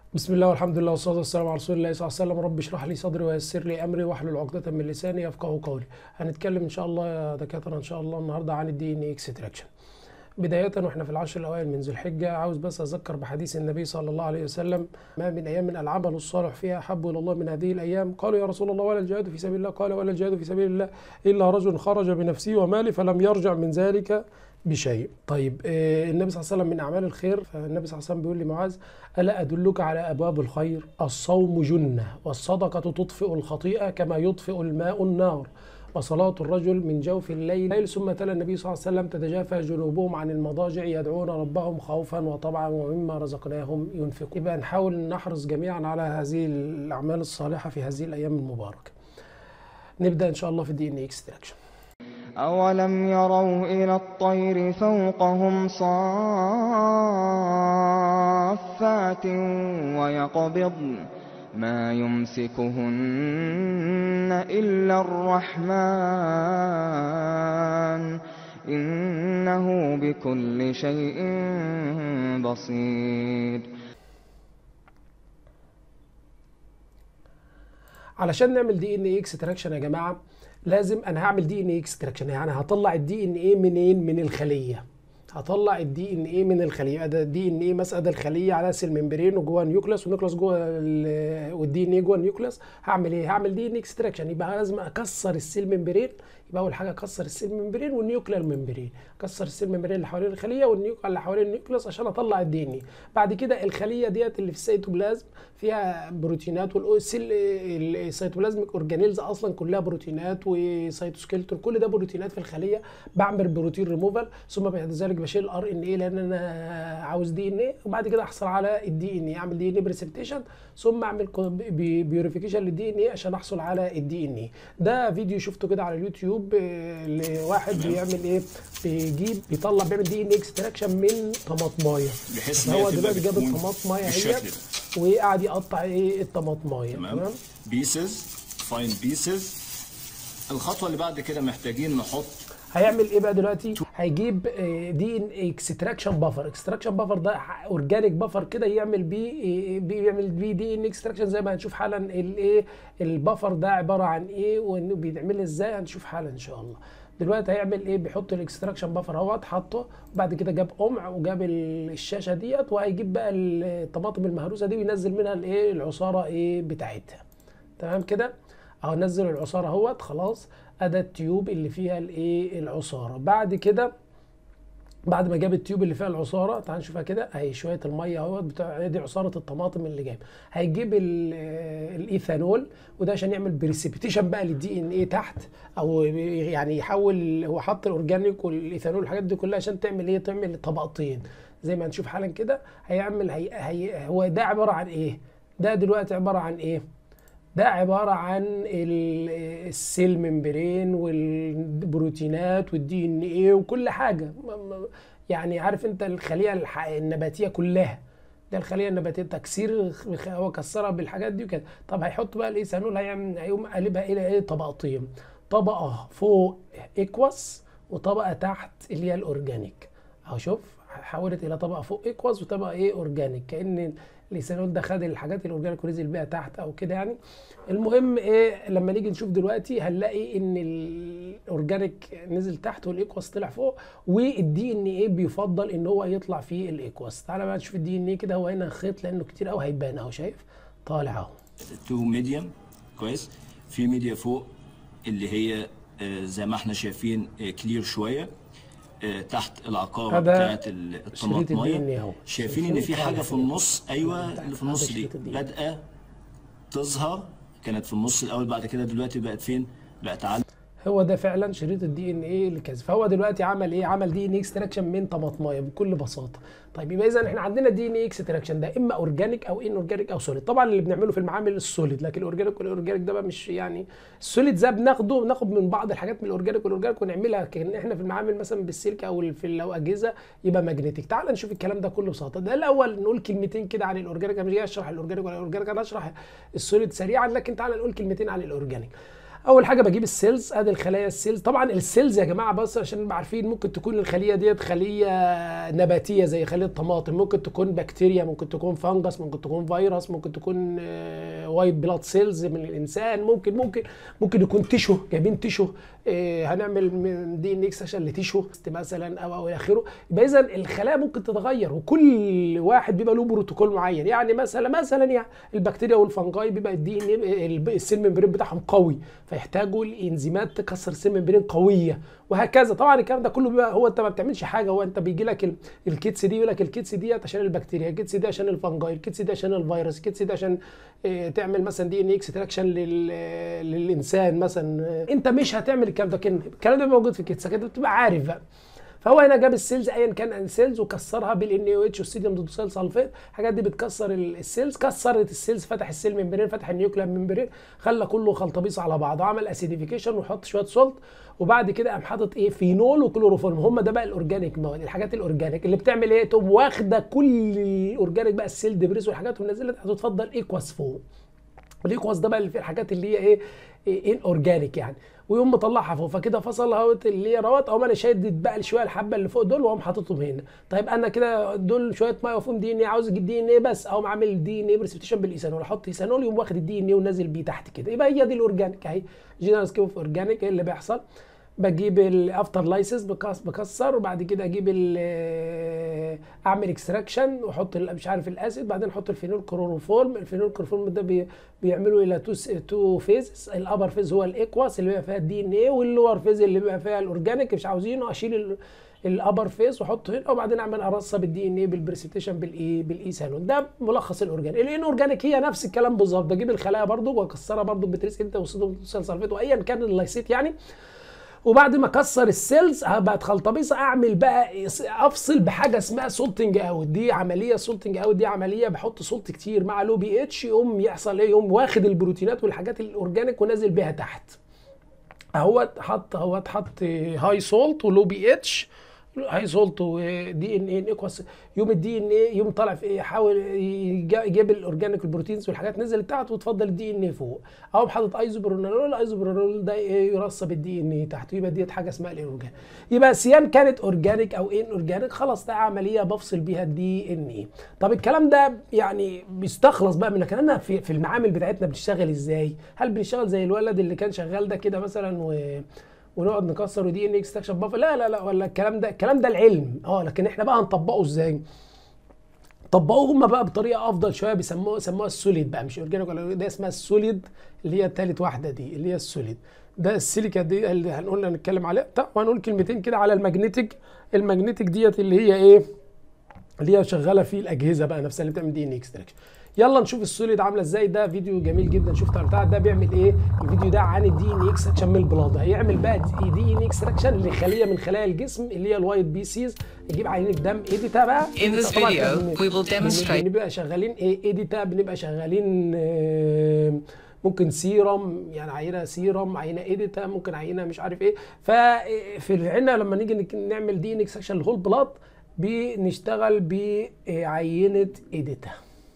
بسم الله والحمد لله والصلاة والسلام على رسول الله صلى الله عليه وسلم رب اشرح لي صدري ويسر لي أمري واحلل عقدة من لساني يفقهوا قولي هنتكلم إن شاء الله يا دكاترة إن شاء الله النهاردة عن الدي إن اكستراكشن بداية واحنا في العشر الأوائل من ذي الحجة عاوز بس أذكر بحديث النبي صلى الله عليه وسلم ما من أيام العمل الصالح فيها أحب إلى الله من هذه الأيام قالوا يا رسول الله ولا الجهاد في سبيل الله قال ولا الجهاد في سبيل الله إلا رجل خرج بنفسه وماله فلم يرجع من ذلك بشيء طيب آه، النبي صلى الله عليه وسلم من أعمال الخير فالنبي صلى الله عليه وسلم بيقول لمعاذ ألا أدلك على أبواب الخير الصوم جنة والصدقة تطفئ الخطيئة كما يطفئ الماء النار وصلاة الرجل من جوف الليل ثم تلا النبي صلى الله عليه وسلم تتجافى جنوبهم عن المضاجع يدعون ربهم خوفا وطمعا ومما رزقناهم ينفقون يبقى نحاول نحرص جميعا على هذه الأعمال الصالحة في هذه الأيام المباركة نبدأ إن شاء الله في الدي إن اكستراكشن أولم يروا إلى الطير فوقهم صافات ويقبضن ما يمسكهن إلا الرحمن إنه بكل شيء بصير علشان نعمل دي ان ايه اكستراكشن يا جماعه لازم انا هعمل دي ان ايه اكستراكشن يعني هطلع الدي ان ايه منين من الخليه هطلع الدي ان ايه من الخليه يبقى ده الدي ان ايه مثلا ده الخليه على سيل ممبرين وجوه نيوكليوس والنيوكليوس جوه ال- والدي ان ايه جوه النيوكليوس هعمل ايه هعمل دي ان اكستراكشن يبقى لازم اكسر السيل ممبرين يبقى اول حاجه اكسر السيل ممبرين والنيوكلير ممبرين اكسر السيل ممبرين اللي حوالين الخليه والنيوكلير اللي حوالين النيوكليوس عشان اطلع الدي ان ايه بعد كده الخليه ديت اللي في السيتوبلازم فيها بروتينات والسيل السيتوبلازميك اورجانيلز اصلا كلها بروتينات وسيتوسكيلتون كل ده بروتينات في الخليه بعمل بروتين ريموفال ثم بعد ذلك بشيل الار ان ايه لان انا عاوز دي ان ايه وبعد كده احصل على الدي ان ايه اعمل دي ان ايه بريسبتيشن ثم اعمل بيوريفيكيشن للدي ان ايه عشان احصل على الدي ان ايه ده فيديو شفته كده على اليوتيوب آه، لواحد بيعمل ايه بيجيب بيطلع بيعمل دي ان ايه اكستراكشن من طماطمايه بحيث ان هي هو تبقى دلوقتي جاب بتكون الطماطمايه بالشكل اهي ده وقعد يقطع ايه الطماطمايه تمام بيسز فاين بيسز الخطوه اللي بعد كده محتاجين نحط هيعمل ايه بقى دلوقتي هيجيب دي ان اكستراكشن بافر اكستراكشن بافر ده اورجانيك بافر كده يعمل بيه آه، بيعمل بيه دي ان اكستراكشن زي ما هنشوف حالا الايه البافر ده عباره عن ايه وانه بيتعمل ازاي هنشوف حالا ان شاء الله دلوقتي هيعمل ايه بيحط الاكستراكشن بافر اهوت حطه وبعد كده جاب قمع وجاب ال- الشاشه ديت وهيجيب بقى الطماطم المهروسه دي وينزل منها الايه العصاره ايه بتاعتها تمام كده اهو نزل العصاره اهوت خلاص ادى التيوب اللي فيها الايه العصاره بعد كده بعد ما جاب التيوب اللي فيها العصاره تعال نشوفها كده اهي شويه الميه اهوت بتاع دي عصاره الطماطم اللي جايب هيجيب ال- آه، الايثانول وده عشان يعمل بريسبتيشن بقى للدي ان ايه تحت او يعني يحول هو حط الاورجانيك والايثانول والحاجات دي كلها عشان تعمل ايه تعمل طبقتين زي ما هنشوف حالا كده هيعمل هي هي هو ده عباره عن ايه ده دلوقتي عباره عن ايه ده عبارة عن ال- السيل ممبرين والبروتينات والدي ان ايه وكل حاجة م- م- يعني عارف انت الخلية الح- النباتية كلها ده الخلية النباتية تكسير خ- هو كسرها بالحاجات دي وكده طب هيحط بقى الايثانول هيعمل هيقوم قلبها الى ايه طبقتين طبقة فوق اكوس وطبقة تحت اللي هي الاورجانيك اهو شوف حولت الى طبقه فوق ايكواز وطبقه ايه اورجانيك كان الايثانول ده خد الحاجات الاورجانيك ونزل بيها تحت او كده يعني المهم ايه لما نيجي نشوف دلوقتي هنلاقي ان الاورجانيك نزل تحت والايكواز طلع فوق والدي ان ايه بيفضل ان هو يطلع في الايكواز تعالى بقى نشوف الدي ان ايه كده هو هنا خيط لانه كتير قوي هيبان اهو شايف طالع اهو تو ميديم كويس في ميديا فوق اللي هي آه، زي ما احنا شايفين كلير شويه آه، تحت العقاره هذا بتاعت ال- شريط الطماطميه ال DNA أهو. شايفين ان شايفين في حاجه طالع في فوق. النص ايوه تحت. اللي في هذا النص دي شريط ال DNA. بادئه تظهر كانت في النص الاول بعد كده دلوقتي بقت فين بقت على هو ده فعلا شريط الدي ان ايه اللي كذا فهو دلوقتي عمل ايه عمل دي ان ايه اكستراكشن من طماطمايه بكل بساطه طيب يبقى اذا احنا عندنا دي ان ايه اكستراكشن ده اما اورجانيك او ان اورجانيك او سوليد طبعا اللي بنعمله في المعامل السوليد لكن الاورجانيك والاورجانيك ده بقى مش يعني السوليد ده بناخده بناخد من بعض الحاجات من الاورجانيك والاورجانيك ونعملها كان احنا في المعامل مثلا بالسلك او في لو اجهزه يبقى ماجنتيك تعال نشوف الكلام ده كله ببساطه ده الاول نقول كلمتين كده عن الاورجانيك انا مش جاي اشرح الاورجانيك ولا الاورجانيك انا اشرح السوليد سريعا لكن تعال نقول كلمتين عن الاورجانيك اول حاجه بجيب السيلز ادي الخلايا السيلز طبعا السيلز يا جماعه بس عشان نبقى عارفين ممكن تكون الخليه ديت خليه نباتيه زي خليه الطماطم ممكن تكون بكتيريا ممكن تكون فانجس ممكن تكون فيروس ممكن تكون وايت بلاد سيلز من الانسان ممكن ممكن ممكن يكون تيشو جايبين تيشو آه، هنعمل من دي ان اكستراكشن لتيشو مثلا او او الى اخره يبقى اذا الخلايا ممكن تتغير وكل واحد بيبقى له بروتوكول معين يعني مثلا مثلا يعني البكتيريا والفنجاي بيبقى الدي ان السيل ممبرين بتاعهم قوي فيحتاجوا الانزيمات تكسر السيل ممبرين قويه وهكذا طبعا الكلام ده كله بيبقى هو انت ما بتعملش حاجه هو انت بيجي لك ال- الكيتس دي يقول لك الكيتس ديت عشان البكتيريا الكيتس دي عشان الفنجاي الكيتس دي عشان الفيروس الكيتس دي عشان آه، تعمل مثلا دي ان اكستراكشن للانسان مثلا آه، انت مش هتعمل الكلام ده كده الكلام ده موجود في الكيتس كده بتبقى عارف بقى فهو هنا جاب السيلز ايا كان السيلز وكسرها بالان او اتش والسيديوم دوسيل سلفيت الحاجات دي بتكسر ال- السيلز كسرت السيلز فتح السيل ممبرين فتح النيوكلير ممبرين خلى كله خلطبيص على بعض عمل اسيديفيكيشن وحط شويه سولت وبعد كده قام حاطط ايه فينول وكلوروفورم هم ده بقى الاورجانيك مواد الحاجات الاورجانيك اللي بتعمل ايه تقوم واخده كل الاورجانيك بقى السيل دبريس والحاجات ونزلت هتتفضل ايكواس فوق الايكواس ده بقى اللي فيه الحاجات اللي هي ايه ان اورجانيك يعني ويقوم مطلعها فوق فكده فصل اهوت اللي هي روت اقوم انا شادد بقى شويه الحبه اللي فوق دول واقوم حاططهم هنا طيب انا كده دول شويه ميه وفيهم دي ان ايه عاوز اجيب دي ان ايه بس اقوم عامل دي ان ايه بريسبتيشن بالايثانول احط ايثانول يقوم واخد الدي ان ايه ونازل بيه تحت كده يبقى هي دي الاورجانيك اهي جنرال سكيب اوف اورجانيك ايه اللي بيحصل بجيب الافتر لايسيس بكسر وبعد كده اجيب ال- اعمل اكستراكشن واحط ال- مش عارف الاسيد بعدين احط الفينول كلوروفورم الفينول كلوروفورم ده بي بيعملوا الى تو تو فيزز الابر فيز هو الايكواس اللي بيبقى فيها الدي ان ايه واللور فيز اللي بيبقى فيها الاورجانيك مش عاوزينه اشيل ال- الابر فيز واحطه هنا وبعدين اعمل ارصب الدي ان ايه بالبريسبتيشن بالايه بالايثانول ده ملخص الاورجانيك الان اورجانيك هي نفس الكلام بالظبط بجيب الخلايا برضو واكسرها برضو بتريس انت وصوديوم سلفيت وايا كان اللايسيت يعني وبعد ما اكسر السيلز بقت خلطبيصه اعمل بقى افصل بحاجه اسمها سولتنج اوت دي عمليه سولتنج اوت دي عمليه بحط سولت كتير مع لو بي اتش يقوم يحصل ايه يقوم واخد البروتينات والحاجات الاورجانيك ونازل بيها تحت اهوت حط اهوت حط هاي سولت ولو بي اتش هاي سولت ودي ان ايه ايكواس يوم الدي ان ايه يوم طالع في ايه يحاول يجا- يجيب الاورجانيك البروتينز والحاجات نزلت تحت وتفضل الدي ان ايه فوق او حاطط ايزوبرونول الايزوبرونول ده ايه يرصب الدي ان ايه تحت يبقى ديت حاجه اسمها الاورجانيك يبقى سيان كانت اورجانيك او ان اورجانيك خلاص ده عمليه بفصل بيها الدي ان ايه طب الكلام ده يعني بيستخلص بقى من كلامنا في في المعامل بتاعتنا بنشتغل ازاي هل بنشتغل زي الولد اللي كان شغال ده كده مثلا و ونقعد نكسر ودي ان اكستراكشن بافر لا لا لا ولا الكلام ده الكلام ده العلم اه لكن احنا بقى هنطبقه ازاي طبقوه هم بقى بطريقه افضل شويه بيسموها سموها السوليد بقى مش اورجانيك ولا ده اسمها السوليد اللي هي ثالث واحده دي اللي هي السوليد ده السيليكا دي اللي هنقول هنتكلم عليها طب وهنقول كلمتين كده على الماجنتيك الماجنتيك ديت اللي هي ايه اللي هي شغاله في الاجهزه بقى نفسها اللي بتعمل دي ان اكستراكشن يلا نشوف السوليد عامله ازاي ده فيديو جميل جدا شفت بتاع ده بيعمل ايه الفيديو ده عن الدي ان اكستراكشن من البلاد هيعمل بقى دي ان اكستراكشن لخليه من خلايا الجسم اللي هي الوايت بي سيز يجيب عينه دم ايديتا بقى In this طبعاً video, بن- we will بن- demonstrate- بنبقى شغالين ايه ايديتا بنبقى شغالين آه، ممكن سيرم يعني عينه سيرم عينه ايديتا ممكن عينه مش عارف ايه ففي العينه لما نيجي نك- نعمل دي ان اكستراكشن للهول بلاد بنشتغل بعينه ايديتا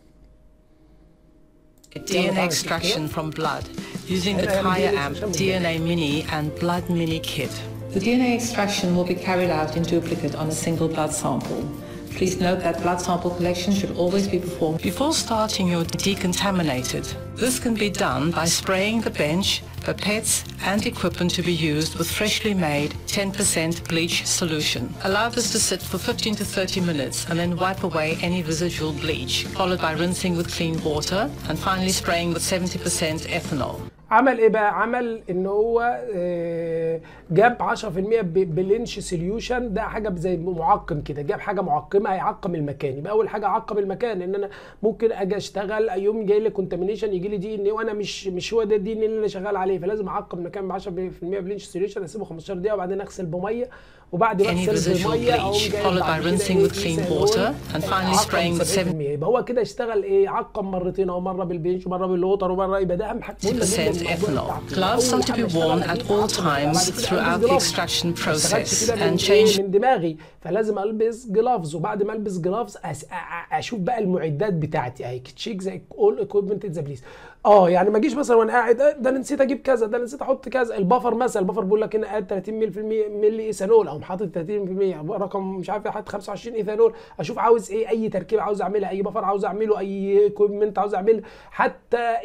DNA extraction from blood using the QIAamp DNA Mini and Blood Mini kit. The DNA extraction will be carried out in duplicate on a single blood sample. Please note that blood sample collection should always be performed before starting your decontaminated. This can be done by spraying the bench, pipettes and equipment to be used with freshly made 10% bleach solution. Allow this to sit for 15 to 30 minutes and then wipe away any residual bleach, followed by rinsing with clean water and finally spraying with 70% ethanol. عمل ايه بقى عمل ان هو آه، جاب 10% ب- بلينش سوليوشن ده حاجه زي معقم كده جاب حاجه معقمه هيعقم المكان يبقى اول حاجه عقم المكان ان انا ممكن اجي اشتغل يوم جاي لي كونتامينيشن يجي لي دي ان وانا مش مش هو ده الدي ان اللي انا شغال عليه فلازم اعقم المكان ب 10% بلينش سوليوشن اسيبه 15 دقيقه وبعدين اغسل بميه وبعد ما Any اغسل residual بميه اقوم bleach, جاي followed بعد by كده rinsing إيه، with clean إيثانول، water and finally عقم spraying with 70% يبقى هو كده اشتغل ايه عقم مرتين او مره بالبنش ومره بالوتر ومره يبقى ده اهم حاجه مهمة جداً 60% ethanol. Gloves are to be worn at all times throughout the extraction process and change من دماغي فلازم البس جلافز وبعد ما البس جلافز اشوف بقى المعدات بتاعتي اهي تشيك زي اول اكويبمنت ذا بليز اه يعني ما اجيش مثلا وانا قاعد ده انا نسيت اجيب كذا ده انا نسيت احط كذا البفر مثلا البفر بيقول لك هنا قاعد 30 ملي في المية ملي ايثانول او حاطط 30% رقم مش عارف حاطط 25 ايثانول اشوف عاوز ايه اي تركيبه عاوز اعملها اي بفر عاوز اعمله اي اكويبمنت عاوز اعمله حتى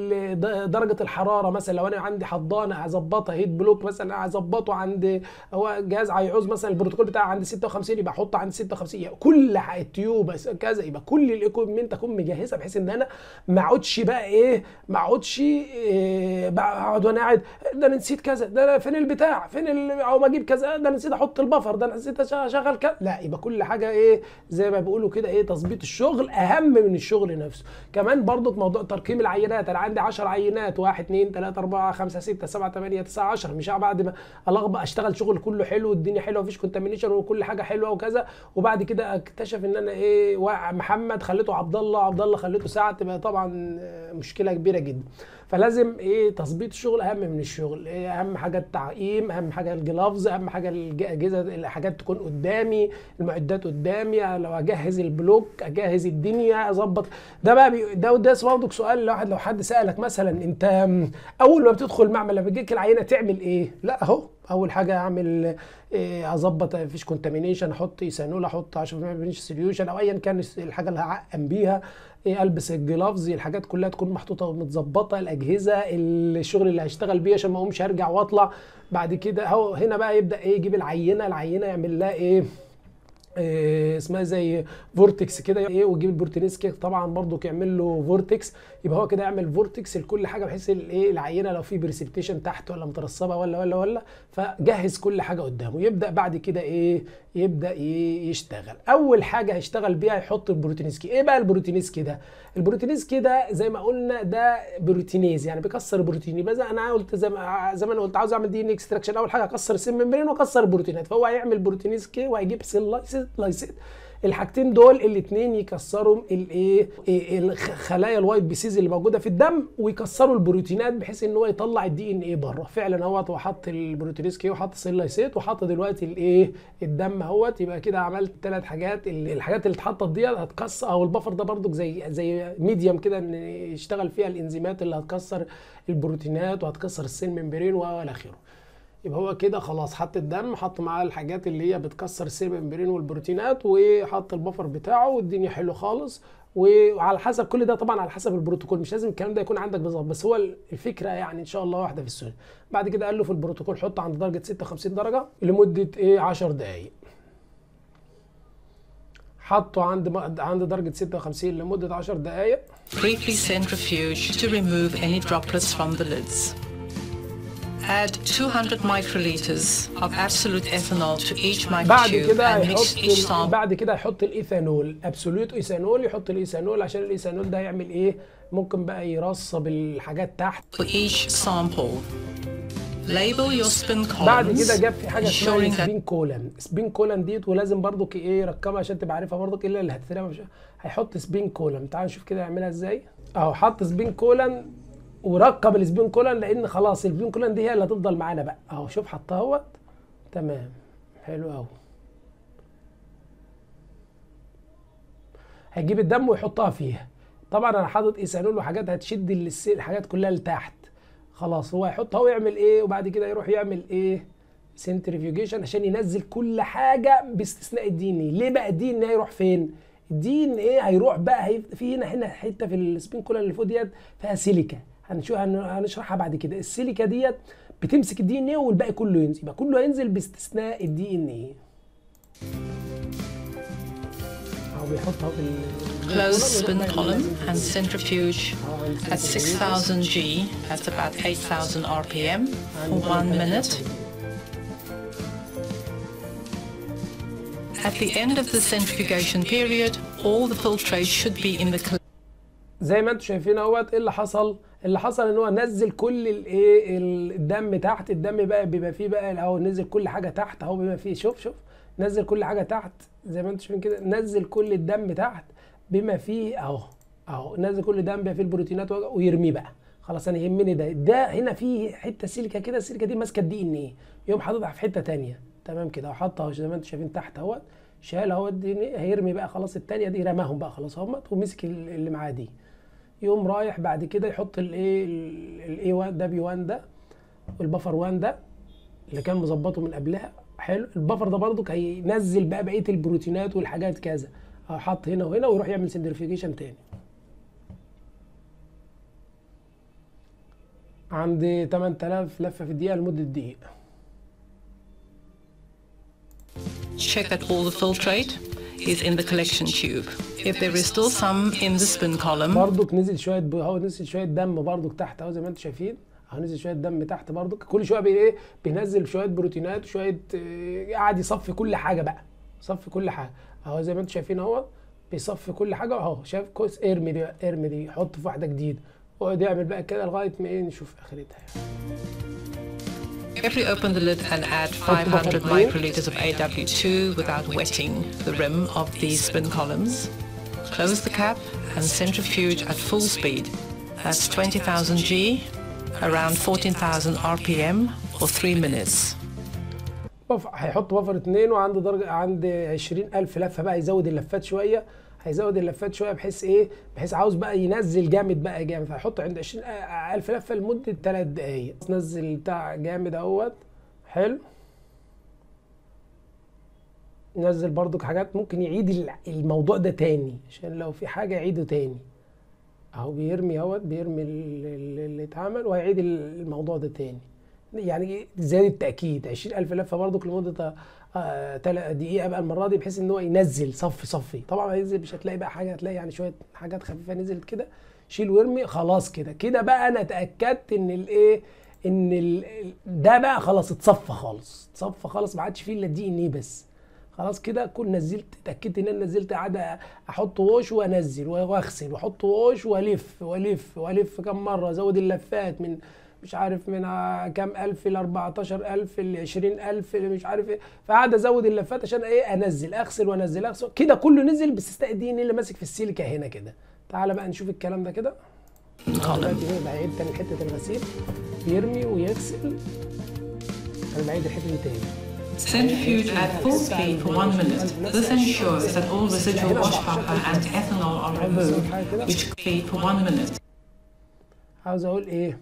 درجه الحراره مثلا لو انا عندي حضانه اظبطها هيت بلوك مثلا اظبطه عند هو جهاز هيعوز مثلا البروتوكول بتاعه عند 56 يبقى احطه عند 56 يعني كل التيوب كذا يبقى كل الاكويبمنت اكون مجهزها بحيث ان انا ما اقعدش بقى ايه ما اقعدش إيه اقعد وانا قاعد ده انا نسيت كذا ده أنا فين البتاع فين او ما اجيب كذا ده انا نسيت احط البفر ده انا نسيت اشغل كذا لا يبقى كل حاجه ايه زي ما بيقولوا كده ايه تظبيط الشغل اهم من الشغل نفسه كمان برضو موضوع ترقيم العينات انا عندي 10 عينات 1 2 3 4 5 6 7 8 9 10 مش بعد ما الخبط اشتغل شغل كله حلو والدنيا حلوه مفيش كونتامينيشن وكل حاجه حلوه وكذا وبعد كده اكتشف ان انا ايه محمد خليته عبد الله عبد الله خليته سعد تبقى طبعا مشكله كبيره جدا فلازم ايه تظبيط الشغل اهم من الشغل إيه اهم حاجه التعقيم اهم حاجه الجلافز اهم حاجه الاجهزه الحاجات تكون قدامي المعدات قدامي لو اجهز البلوك اجهز الدنيا اظبط ده بقى بي ده وده برضك سؤال لو حد لو حد سالك مثلا انت اول ما بتدخل المعمل لما بتجيك العينه تعمل ايه لا اهو اول حاجه اعمل إيه اظبط مفيش كونتامينيشن احط ايثانول احط 10% سوليوشن او ايا كان الحاجه اللي هعقم بيها إيه البس الجلافز الحاجات كلها تكون محطوطه ومتظبطه الاجهزه الشغل اللي هشتغل بيه عشان ما اقومش ارجع واطلع بعد كده اهو هنا بقى يبدا ايه يجيب العينه العينه يعمل لها ايه إيه اسمها زي فورتكس كده ايه ويجيب البورتينسكي طبعا برضو يعمل له فورتكس يبقى هو كده يعمل فورتكس لكل حاجه بحيث الايه العينه لو في بريسبتيشن تحت ولا مترسبه ولا ولا ولا فجهز كل حاجه قدامه يبدا بعد كده ايه يبدا إيه يشتغل اول حاجه هيشتغل بيها يحط البروتينسكي ايه بقى البروتينسكي ده البروتينسكي ده زي ما قلنا ده بروتينيز يعني بيكسر البروتين يبقى زي انا قلت زي ما زي ما انا قلت عاوز اعمل دي ان اكستراكشن اول حاجه اكسر السم ممبرين واكسر البروتينات فهو هيعمل بروتينسكي وهيجيب سيل لايسيت لايسيت الحاجتين دول الاثنين يكسروا الايه الخلايا الوايت بيسيز اللي موجوده في الدم ويكسروا البروتينات بحيث ان هو يطلع الدي ان ايه بره فعلا اهوت هو حط البروتينسكي وحط السيلايسيت وحط دلوقتي الايه الدم اهوت يبقى كده عملت ثلاث حاجات الحاجات اللي اتحطت دي هتكسر او البفر ده برضك زي زي ميديم كده ان يشتغل فيها الانزيمات اللي هتكسر البروتينات وهتكسر السيل ممبرين والى اخره يبقى هو كده خلاص حط الدم حط معاه الحاجات اللي هي بتكسر السيل ممبرين والبروتينات وحط البفر بتاعه والدنيا حلو خالص وعلى حسب كل ده طبعا على حسب البروتوكول مش لازم الكلام ده يكون عندك بالظبط بس هو الفكره يعني ان شاء الله واحده في السنه بعد كده قال له في البروتوكول حط عند درجه 56 درجه لمده ايه 10 دقائق حطه عند عند درجه 56 لمده 10 دقائق Briefly centrifuge to remove any droplets from the lids. Add 200 microliters of absolute ethanol to each بعد microtube كده and mix each هيحط sample بعد كده هيحط الايثانول ابسوليوت ايثانول يحط الايثانول عشان الايثانول ده يعمل ايه ممكن بقى يرصب الحاجات تحت for each sample. Label your spin بعد columns, كده جاب في حاجه اسمها ensuring that سبين كولن سبين كولن ديت ولازم برضك ايه رقمها عشان تبقى عارفها برضك الا اللي هتترمى مش هيحط سبين كولن تعال نشوف كده يعملها ازاي اهو حط سبين كولن ورقم السبين كولن لان خلاص السبين كولن دي هي اللي هتفضل معانا بقى اهو شوف حطها اهوت تمام حلو قوي هيجيب الدم ويحطها فيها طبعا انا حاطط ايثانول وحاجات هتشد الس- الحاجات كلها لتحت خلاص هو هيحطها ويعمل ايه وبعد كده يروح يعمل ايه سنترفيوجيشن عشان ينزل كل حاجه باستثناء الدي ان ايه ليه بقى الدي ان ايه هيروح فين الدي ان ايه هيروح بقى هي في هنا هنا حته في السبين كولر اللي فوق ديت فيها سيليكا هنشوف هن- هنشرحها بعد كده السيليكا ديت بتمسك الدي ان ايه والباقي كله ينزل يبقى كله هينزل باستثناء الدي ان ايه اهو بيحطها في ال- close spin ويروح column ينزل. and centrifuge at 6000 G, that's about 8000 RPM, for one minute. At the end of the centrifugation period, all the filtrate should be in the cl- زي ما انتم شايفين اهوت ايه اللي حصل اللي حصل ان هو نزل كل الايه الدم تحت الدم بقى بيبقى فيه بقى اهو نزل كل حاجه تحت اهو بيبقى فيه شوف شوف نزل كل حاجه تحت زي ما انتم شايفين كده نزل كل الدم تحت بما فيه اهو اهو نزل كل الدم بما فيه البروتينات ويرميه بقى خلاص انا يهمني ده ده هنا في حته سيليكا كده السيليكا دي ماسكه الدي ان ايه يقوم حاططها في حته تانية تمام كده وحطها زي ما انتم شايفين تحت اهوت شال اهوت الدي ان ايه هيرمي بقى خلاص التانية دي رماهم بقى خلاص اهمت ومسك ال- اللي معاه دي يقوم رايح بعد كده يحط الايه الاي 1 ده بي 1 ده والبفر 1 ده اللي كان مظبطه من قبلها حلو البفر ده برضك هينزل بقى بقيه البروتينات والحاجات كذا أو حط هنا وهنا ويروح يعمل سنترفيوجيشن تاني عندي 8000 لفه في الدقيقه لمده دقيقه Check that all the filtrate is in the collection tube. If there is still some in the spin column, برضك نزل شويه ب- اهو نزل شويه دم برضك تحت اهو زي ما انتم شايفين اهو نزل شويه دم تحت برضك كل شويه بي ايه بينزل شويه بروتينات شويه آه، قاعد يصفي كل حاجه بقى صفي كل حاجه اهو زي ما انتم شايفين اهو بيصفي كل حاجه اهو شايف كويس ارمي دي بقى، ارمي دي حط في واحده جديده ويقعد يعمل بقى كده لغايه ما ايه نشوف اخرتها carefully open the lid and add 500 microliters of AW2 without wetting the rim of these spin columns. Close the cap and centrifuge at full speed. That's 20,000 G, around 14,000 RPM, or 3 minutes. بف... هيحط بفر اتنين وعنده درجة عند عشرين ألف لفة بقى يزود اللفات شوية هيزود اللفات شوية بحيث ايه بحيث عاوز بقى ينزل جامد بقى جامد فهيحط عند عشرين ألف لفة لمدة تلات دقايق نزل بتاع جامد اهوت حلو نزل برضك حاجات ممكن يعيد ال- الموضوع ده تاني عشان لو في حاجة يعيده تاني اهو بيرمي اهوت بيرمي ال- ال- اللي اتعمل وهيعيد الموضوع ده تاني يعني زيادة تأكيد 20000 لفة برضك لمدة آه، تل- دقيقة بقى المرة دي بحيث ان هو ينزل صفي صفي طبعا هينزل مش هتلاقي بقى حاجة هتلاقي يعني شوية حاجات خفيفة نزلت كده شيل وارمي خلاص كده كده بقى انا اتأكدت ان الايه ان ال- ال- ده بقى خلاص اتصفى خالص اتصفى خالص ما عادش فيه الا الدي ان ايه بس خلاص كده كل نزلت اتاكدت ان انا نزلت قاعد احط ووش وانزل واغسل واحط ووش والف والف والف كم مره ازود اللفات من مش عارف من ع- كام الف ل 14000 ل 20000 ل مش عارف ايه فقعد ازود اللفات عشان ايه انزل اغسل وانزل اغسل كده كله نزل باستثناء الدي ان اللي ماسك في السيليكا هنا كده تعالى بقى نشوف الكلام ده كده دلوقتي ايه بعيد تاني حته الغسيل بيرمي ويغسل انا بعيد الحته دي تاني Centrifuge at full speed for one minute. This ensures that all residual wash buffer and ethanol are removed, which complete for one minute. عاوز اقول ايه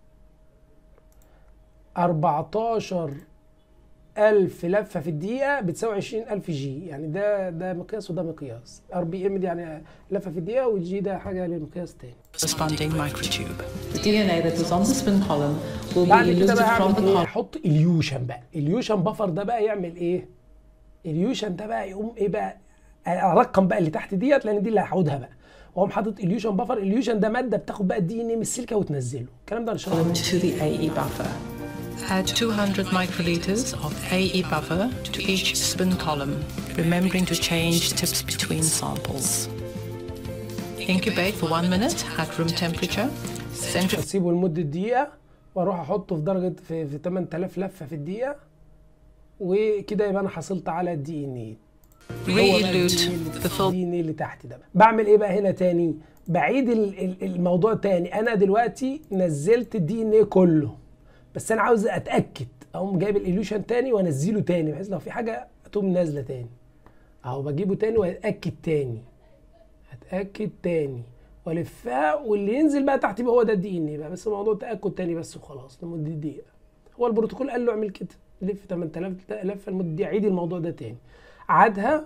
14 ألف لفة في الدقيقة بتساوي 20 ألف جي يعني ده ده مقياس وده مقياس ار بي ام دي يعني لفة في الدقيقة والجي ده حاجة للمقياس تاني Corresponding microtube. The DNA that was on the spin column will be بعد كده eluted بقى from اعمل the ايه column. احط اليوشن بقى اليوشن بفر ده بقى يعمل ايه اليوشن ده بقى يقوم ايه بقى ارقم بقى اللي تحت ديت لان دي اللي هحودها بقى واقوم حاطط اليوشن بفر اليوشن ده ماده بتاخد بقى الدي ان ايه من السيليكا وتنزله الكلام ده هنشرحه to the AE buffer. Add 200 microliters of AE buffer to each spin column, remembering to change tips between samples. Incubate for one minute at room temperature. Centrifuge اسيبه لمده دقيقه واروح احطه في درجه في, في 8000 لفه في الدقيقه وكده يبقى انا حصلت على الدي ان ايه re-elute the full الدي ان ايه اللي تحت ده بقى. بعمل ايه بقى هنا تاني بعيد ال- ال- الموضوع تاني انا دلوقتي نزلت الدي ان ايه كله بس انا عاوز اتاكد اقوم جايب الاليوشن تاني وانزله تاني بحيث لو في حاجه تقوم نازله تاني اهو بجيبه تاني واتاكد تاني اتاكد تاني والفها واللي ينزل بقى تحت يبقى هو ده الدي ان ايه بقى بس موضوع تاكد تاني بس وخلاص لمده دقيقه هو البروتوكول قال له اعمل كده لف 8000 لفه لمده دقيقه عيد الموضوع ده تاني عادها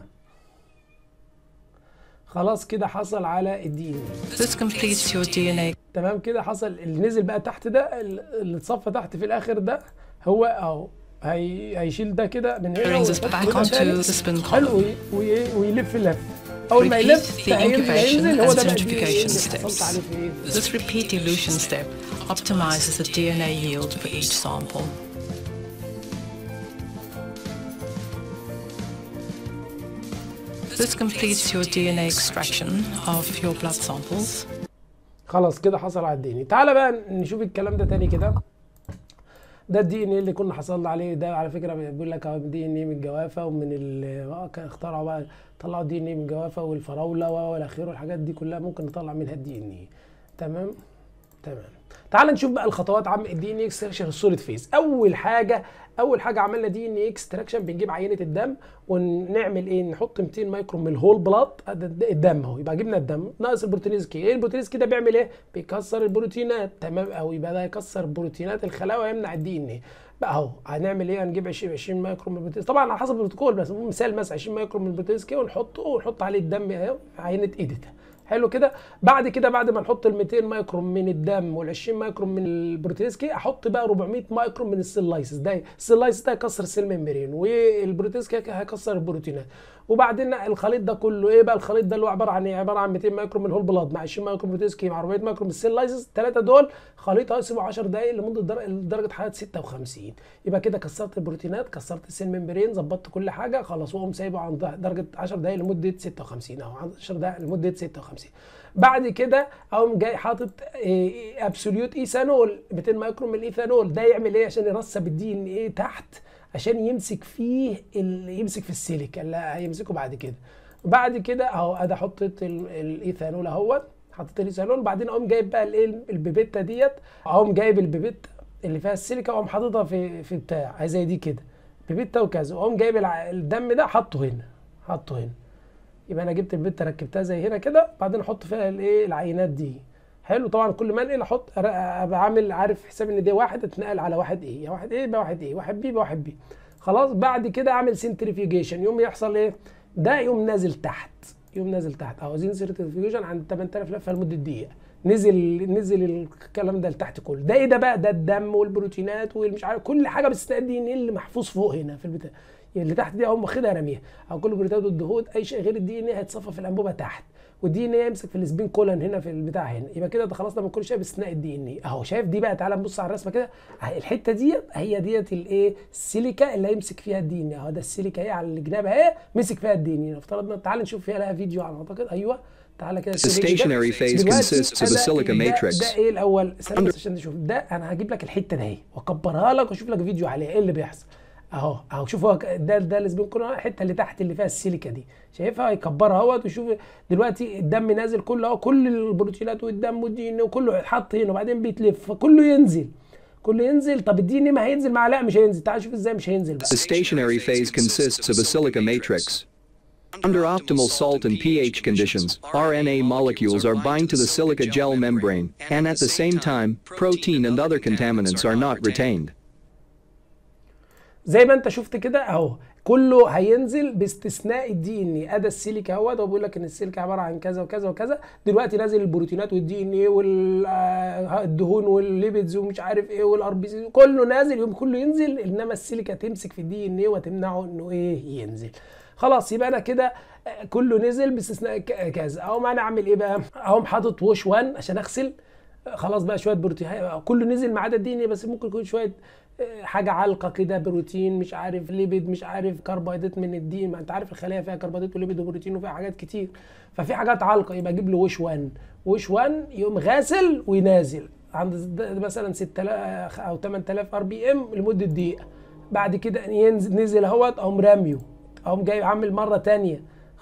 خلاص كده حصل على الدي ان ايه This completes your DNA تمام كده حصل اللي نزل بقى تحت ده اللي اتصفى تحت في الاخر ده هو اهو هي هيشيل ده كده من هنا Brings us ويحط back كده onto تاني. the spin حلو column. وي- وي- ويلف لف اول ما Repeat يلف the هينزل- incubation هينزل هو and ده بقى الدي centrifugation اللي حصلت steps. عليه في ايه This repeat elution step optimizes the DNA yield for each sample. This completes your DNA extraction of your blood samples. خلاص كده حصل على الدي ان تعالى بقى نشوف الكلام ده تاني كده ده الدي ان ايه اللي كنا حصلنا عليه ده على فكره بيقول لك اهو دي ان ايه من الجوافه ومن ال آه، كان اخترعوا بقى طلعوا دي ان ايه من الجوافه والفراوله والى اخره الحاجات دي كلها ممكن نطلع منها الدي ان ايه تمام تمام تعال نشوف بقى الخطوات عم الدي ان اكستراكشن السوليد فيز اول حاجه اول حاجه عملنا دي ان اكستراكشن بنجيب عينه الدم ونعمل ايه نحط 200 مايكرون من الهول بلاد الدم اهو يبقى جبنا الدم ناقص البروتينيز كي ايه البروتينيز كي ده بيعمل ايه بيكسر البروتينات تمام او يبقى ده يكسر بروتينات الخلايا ويمنع الدي ان ايه بقى اهو هنعمل ايه هنجيب 20 20 مايكرون من البروتينيز طبعا على حسب البروتوكول بس مثال مثلا 20 مايكرون من البروتينيز كي ونحطه ونحط عليه الدم اهو عينه ايديتا حلو كده بعد كده بعد ما نحط ال 200 مايكرون من الدم وال 20 مايكرون من البروتينسكي احط بقى 400 مايكرون من السيلايسيس ده السيلايسيس ده هيكسر السيل ممبرين والبروتينسكي هيكسر البروتينات وبعدين الخليط ده كله ايه بقى الخليط ده اللي هو عباره عن ايه عباره عن 200 مايكرون من الهول بلاد مع 20 مايكرون بروتينسكي مع 400 مايكرون من السيلايسيس الثلاثه دول خليط هيسيبه 10 دقائق لمده درجه حراره 56 يبقى كده كسرت البروتينات كسرت السيل ممبرين ظبطت كل حاجه خلاص واقوم سايبه عند درجه 10 دقائق لمده 56 او 10 دقائق لمده 56 بعد كده اقوم جاي حاطط ابسوليوت ايثانول 200 مايكرون من الايثانول ده يعمل ايه عشان يرسب الدي ان ايه تحت عشان يمسك فيه يمسك في السيليكا اللي هيمسكه بعد كده بعد كده اهو ادي حطيت الايثانول اهوت حطيت الايثانول وبعدين اقوم جايب بقى الايه البيبيتا ديت اقوم جايب البيبيتا اللي فيها السيليكا واقوم حاططها في في بتاع زي دي كده بيبيتا وكذا واقوم جايب الدم ده حاطه هنا حاطه هنا يبقى انا جبت البت ركبتها زي هنا كده بعدين احط فيها الايه العينات دي حلو طبعا كل ما انقل احط ابقى عامل عارف حساب ان دي واحد اتنقل على واحد ايه واحد ايه يبقى واحد ايه واحد بي يبقى واحد بي خلاص بعد كده اعمل سنتريفيوجيشن يوم يحصل ايه ده يوم نازل تحت يوم نازل تحت عاوزين سنتريفيوجيشن عند 8000 لفه لمده دقيقه نزل نزل الكلام ده لتحت كله ده ايه ده بقى ده الدم والبروتينات والمش عارف كل حاجه باستثناء الدي ان اللي محفوظ فوق هنا في البتاع اللي تحت دي اقوم واخدها راميها او كل البروتينات والدهون اي شيء غير الدي ان ايه هيتصفى في الانبوبه تحت والدي ان ايه يمسك في السبين كولن هنا في البتاع هنا يبقى كده ده خلصنا من كل شيء باستثناء الدي ان ايه اهو شايف دي بقى تعالى نبص على الرسمه كده الحته ديت هي ديت الايه السيليكا اللي هيمسك فيها الدي ان اهو ده السيليكا اهي على الجناب اهي مسك فيها الدي ان افترضنا تعالى نشوف فيها لها فيديو على ما اعتقد ايوه تعالى كده The stationary phase consists of a silica matrix. ده ايه الاول استنى بس عشان نشوف ده انا هجيب لك الحته ده اهي واكبرها لك واشوف لك فيديو عليها ايه اللي بيحصل اهو اهو شوف هو ده ده السبين كله الحته اللي تحت اللي فيها السيليكا دي شايفها يكبرها اهوت وشوف دلوقتي الدم نازل كله اهو كل البروتينات والدم والدي ان وكله اتحط هنا وبعدين بيتلف فكله ينزل كله ينزل طب الدي ان ما هينزل مع لا مش هينزل تعال شوف ازاي مش هينزل بقى The stationary phase consists of a silica matrix. Under optimal salt and pH conditions, RNA molecules are bind to the silica gel membrane, and at the same time, protein and other contaminants are not retained. زي ما انت شفت كده اهو كله هينزل باستثناء الدي ان ايه ادى السيليكا اهوت هو بيقول لك ان السيليكا عباره عن كذا وكذا وكذا دلوقتي نازل البروتينات والدي ان ايه والدهون والليبيدز ومش عارف ايه والار بي سي كله نازل يوم كله ينزل انما السيليكا تمسك في الدي ان ايه وتمنعه انه ايه ينزل خلاص يبقى انا كده كله نزل باستثناء كذا اقوم انا اعمل ايه بقى اقوم حاطط ووش 1 عشان اغسل خلاص بقى شويه بروتين كله نزل ما عدا الدي ان بس ممكن يكون شويه حاجه علقه كده بروتين مش عارف ليبيد مش عارف كربوهيدرات من الدين ما انت عارف الخليه فيها كربوهيدرات وليبيد وبروتين وفيها حاجات كتير ففي حاجات علقه يبقى اجيب له وش 1 وش 1 يقوم غاسل وينازل عند مثلا 6000 او 8000 ار بي ام لمده دقيقه بعد كده ينزل نزل اهوت اقوم راميه اقوم جاي عامل مره ثانيه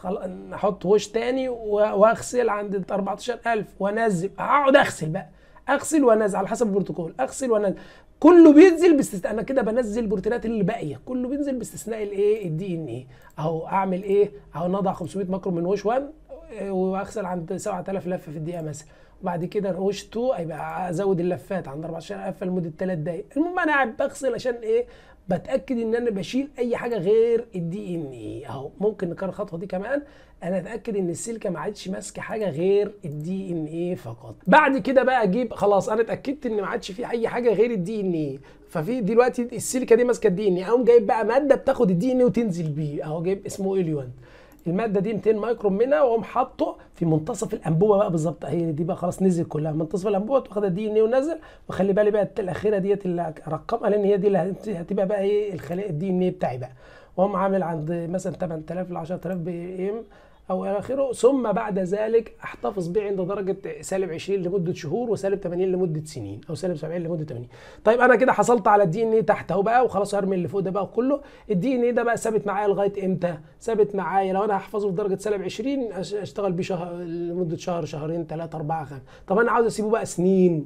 احط وش تاني واغسل عند 14000 وانزل اقعد اغسل بقى اغسل وانزل على حسب البروتوكول اغسل وانزل كله بينزل باستثناء انا كده بنزل البروتينات اللي باقيه كله بينزل باستثناء الايه الدي ان ايه اهو اعمل ايه اهو نضع 500 ماكرو من وش 1 واغسل عند 7000 لفه في الدقيقه مثلا وبعد كده وش 2 هيبقى ازود اللفات عند 14 لفه لمده 3 دقائق المهم انا قاعد بغسل عشان ايه بتاكد ان انا بشيل اي حاجه غير الدي ان ايه اهو ممكن نكرر الخطوه دي كمان انا اتاكد ان السيليكا ما عادش ماسكه حاجه غير الدي ان ايه فقط بعد كده بقى اجيب خلاص انا اتاكدت ان ما عادش في اي حاجه غير الدي ان ايه ففي دلوقتي السيليكا دي ماسكه الدي ان ايه اقوم جايب بقى ماده بتاخد الدي ان ايه وتنزل بيه اهو جايب اسمه اليوان الماده دي 200 مايكرون منها واقوم حاطه في منتصف الانبوبه بقى بالظبط هي دي بقى خلاص نزل كلها منتصف الانبوبه واخد الدي ان ايه ونزل وخلي بالي بقى الاخيره ديت اللي ارقمها لان هي دي اللي هتبقى بقى ايه الخلايا الدي ان ايه بتاعي بقى واقوم عامل عند مثلا 8000 ل 10000 بي ام او الى اخره ثم بعد ذلك احتفظ بيه عند درجه سالب 20 لمده شهور وسالب 80 لمده سنين او سالب 70 لمده 80 طيب انا كده حصلت على الدي ان ايه تحت اهو بقى وخلاص هرمي اللي فوق ده بقى كله الدي ان ايه ده بقى ثابت معايا لغايه امتى ثابت معايا لو انا هحفظه في درجه سالب 20 اشتغل بيه شهر لمده شهر شهرين ثلاثه اربعه خمسه طب انا عاوز اسيبه بقى سنين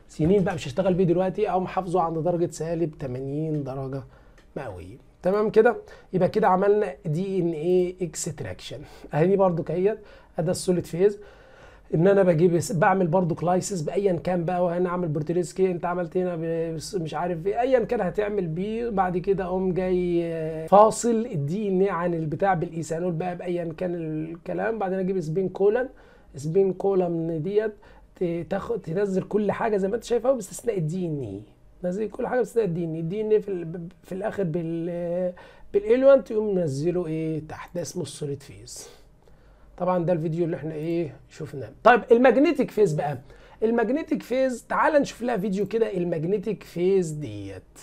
سنين بقى مش هشتغل بيه دلوقتي او محافظه عند درجه سالب 80 درجه مئويه تمام كده يبقى كده عملنا دي ان ايه اكستراكشن اهي دي برضو كهيت ادي السوليد فيز ان انا بجيب بعمل برضو كلايسيس بايا كان بقى وهنا اعمل بورتريسكي انت عملت هنا مش عارف ايه ايا كان هتعمل بيه بعد كده اقوم جاي فاصل الدي ان ايه عن البتاع بالايثانول بقى بايا كان الكلام بعدين اجيب سبين كولن سبين كولن ديت تاخد تنزل كل حاجه زي ما انت شايفها باستثناء الدي ان ايه نزل كل حاجه باستثناء الدي ان ايه الدي ان ايه في, في الاخر بال بالالوانت يقوم منزله ايه تحت ده اسمه السوليد فيز طبعا ده الفيديو اللي احنا ايه شفناه طيب الماجنتيك فيز بقى الماجنتيك فيز تعال نشوف لها فيديو كده الماجنتيك فيز ديت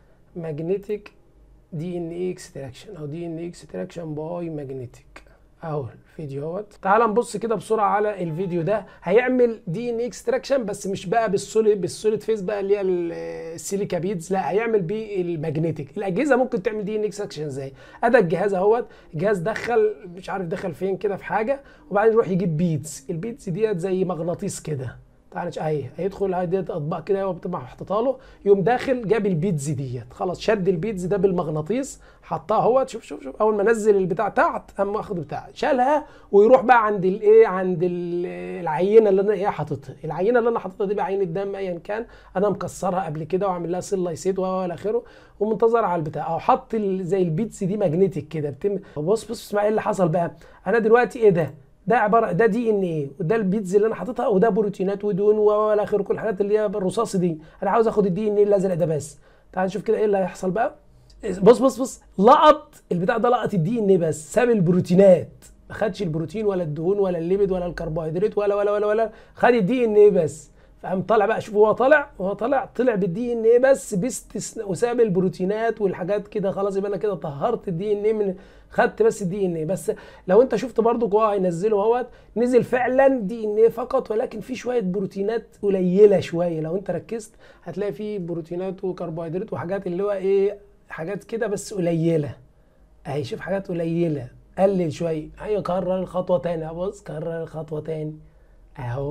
ماجنتيك دي ان اي اكستراكشن او دي ان اي اكستراكشن باي ماجنتيك اهو الفيديو اهوت تعال نبص كده بسرعه على الفيديو ده هيعمل دي ان اكستراكشن بس مش بقى بالسوليد بالسوليد فيز بقى اللي هي السيليكا بيدز لا هيعمل بيه الماجنتيك الاجهزه ممكن تعمل دي ان اكستراكشن ازاي ادى الجهاز اهوت الجهاز دخل مش عارف دخل فين كده في حاجه وبعدين يروح يجيب بيدز البيدز ديت زي مغناطيس كده تعالى اهي هيدخل هاي ديت اطباق كده هو بتبقى محطوطه له يقوم داخل جاب البيتز ديت خلاص شد البيتز ده بالمغناطيس حطها هو شوف شوف شوف اول ما نزل البتاع تحت قام واخد بتاع شالها ويروح بقى عند الايه عند العينه اللي انا ايه حاططها العينه اللي انا حاططها دي بقى عينه دم ايا كان انا مكسرها قبل كده وعامل لها سيل لايسيت والى اخره ومنتظر على البتاع او حط زي البيتس دي ماجنتيك كده بتم بص بص اسمع ايه اللي حصل بقى انا دلوقتي ايه ده ده عباره ده دي ان ايه وده البيتز اللي انا حاططها وده بروتينات ودهون والى اخره كل الحاجات اللي هي الرصاص دي انا عاوز اخد الدي ان ايه الازرق ده بس تعال نشوف كده ايه اللي هيحصل بقى بص بص بص لقط البتاع ده لقط الدي ان ايه بس ساب البروتينات ما خدش البروتين ولا الدهون ولا الليبيد ولا الكربوهيدرات ولا ولا ولا ولا خد الدي ان ايه بس فقام طالع بقى شوف هو طالع هو طالع طلع بالدي ان ايه بس باستثناء وساب البروتينات والحاجات كده خلاص يبقى انا كده طهرت الدي ان ايه من خدت بس الدي ان ايه بس لو انت شفت برضو هو هينزله اهوت نزل فعلا دي ان ايه فقط ولكن في شويه بروتينات قليله شويه لو انت ركزت هتلاقي في بروتينات وكربوهيدرات وحاجات اللي هو ايه حاجات كده بس قليله اهي شوف حاجات قليله قلل شويه ايوه كرر الخطوه تاني بص كرر الخطوه تاني اهو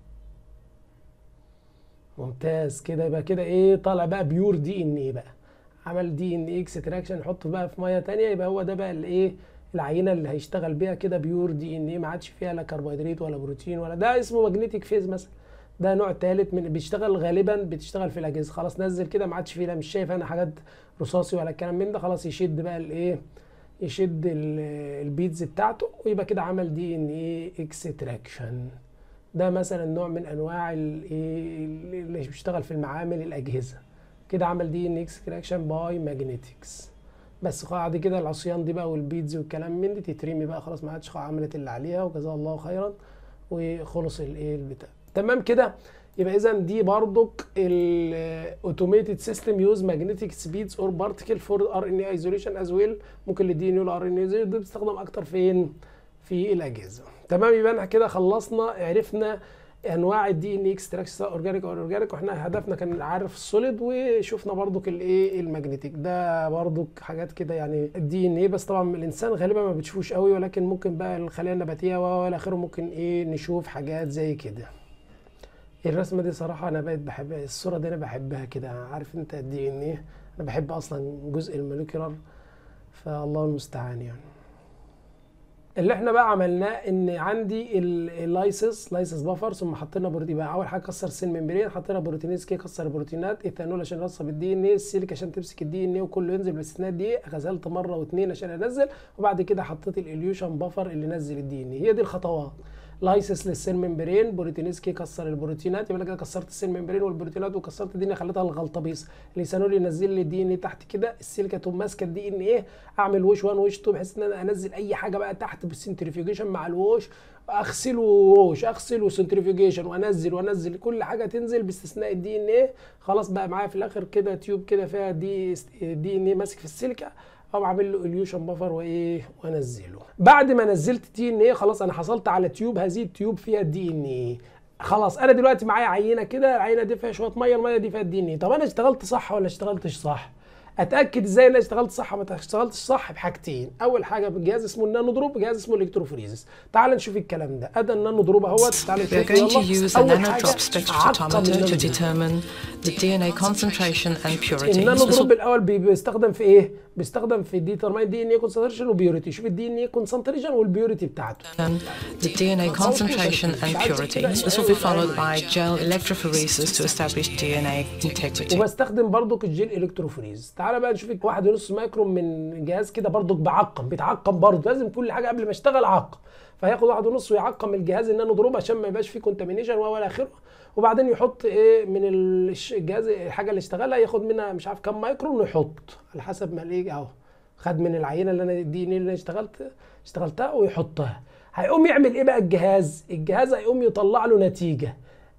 ممتاز كده يبقى كده ايه طالع بقى بيور دي ان ايه بقى عمل دي ان ايه اكستراكشن نحطه بقى في ميه تانية يبقى هو ده بقى الايه العينه اللي هيشتغل بيها كده بيور دي ان ايه ما عادش فيها لا كربوهيدرات ولا بروتين ولا ده اسمه ماجنتيك فيز مثلا ده نوع ثالث من بيشتغل غالبا بتشتغل في الاجهزه خلاص نزل كده ما عادش فيه لا مش شايف انا حاجات رصاصي ولا الكلام من ده خلاص يشد بقى الايه يشد البيتز بتاعته ويبقى كده عمل دي ان ايه اكستراكشن ده مثلا نوع من انواع اللي بيشتغل في المعامل الاجهزه كده عمل دي ان اكستراكشن باي ماجنتكس بس بعد كده العصيان دي بقى والبيتز والكلام من دي تترمي بقى خلاص ما عادش عملت اللي عليها وجزاها الله خيرا وخلص الايه البتاع تمام كده يبقى اذا دي بردك الاوتوميتد سيستم يوز ماجنتيك سبيدز اور بارتيكل فور ار ان اي ايزوليشن از ويل ممكن للدي ان والار ان اي دي بتستخدم اكتر فين في الاجهزه تمام يبقى احنا كده خلصنا عرفنا انواع الدي ان اكستراكشن سواء اورجانيك او اورجانيك واحنا هدفنا كان عارف السوليد وشفنا برضك الايه الماجنتيك ده برضك حاجات كده يعني الدي ان ايه بس طبعا الانسان غالبا ما بتشوفوش قوي ولكن ممكن بقى الخلايا النباتيه والى اخره ممكن ايه نشوف حاجات زي كده الرسمه دي صراحه انا بقيت بحبها الصوره دي انا بحبها كده عارف انت الدي ان ايه انا بحب اصلا جزء الموليكولار فالله المستعان يعني اللي احنا بقى عملناه ان عندي اللايسس لايسس بافر ثم حطينا بروتين بقى اول حاجه كسر سيل ممبرين حطينا بروتينيز كي كسر البروتينات ايثانول عشان يرصب الدي ان ايه السيليك عشان تمسك الدي ان ايه وكله ينزل باستثناء دي غسلت مره واثنين عشان انزل وبعد كده حطيت الاليوشن بافر اللي نزل الدي ان ايه هي دي الخطوات لايسس للسيل ممبرين بروتينيز كي كسر البروتينات يبقى كده كسرت السيل ممبرين والبروتينات وكسرت الدي ان خليتها الغلطبيس الايثانول ينزل لي الدي ان ايه تحت كده السيليكا تقوم ماسكه الدي ان ايه اعمل وش 1 وش 2 بحيث ان انا انزل اي حاجه بقى تحت بالسنتريفيوجيشن مع الوش اغسل ووش اغسل وسنتريفيوجيشن وانزل وانزل كل حاجه تنزل باستثناء الدي ان ايه خلاص بقى معايا في الاخر كده تيوب كده فيها دي دي ان ايه ماسك في السيليكا او اعمل له اليوشن بفر وايه وانزله بعد ما نزلت دي ان ايه خلاص انا حصلت على تيوب هذه التيوب فيها الدي ان ايه خلاص انا دلوقتي معايا عينه كده العينه دي فيها شويه ميه الميه دي فيها الدي ان ايه طب انا اشتغلت صح ولا اشتغلتش صح اتاكد ازاي انا اشتغلت صح ما اشتغلتش صح بحاجتين اول حاجه بجهاز اسمه النانو دروب جهاز اسمه الكتروفريزس تعال نشوف الكلام ده ادى النانو دروب اهوت تعال We are نشوف going to يلا use a اول nano حاجه drop عقم spectrophotometer to النانو دروب. determine the DNA concentration and purity. النانو This will دروب الاول بي- بيستخدم في ايه بيستخدم في ديترماين دي ان اي كونسنتريشن وبيوريتي شوف الدي ان اي كونسنتريشن والبيوريتي بتاعته determine the DNA concentration and purity. This will be followed by gel electrophoresis to establish DNA integrity. وبستخدم برضك الجيل الكتروفريز تعالى بقى نشوف واحد ونص مايكرون من جهاز كده برضك بعقم بيتعقم برضه لازم كل حاجه قبل ما اشتغل اعقم فهياخد واحد ونص ويعقم الجهاز النانو دروب عشان ما يبقاش فيه كونتامينيشن والى اخره وبعدين يحط ايه من الش- الجهاز الحاجه اللي اشتغلها ياخد منها مش عارف كام مايكرون ويحط على حسب ما الايه اهو خد من العينه اللي انا دي اللي انا اشتغلت اشتغلتها ويحطها هيقوم يعمل ايه بقى الجهاز الجهاز هيقوم يطلع له نتيجه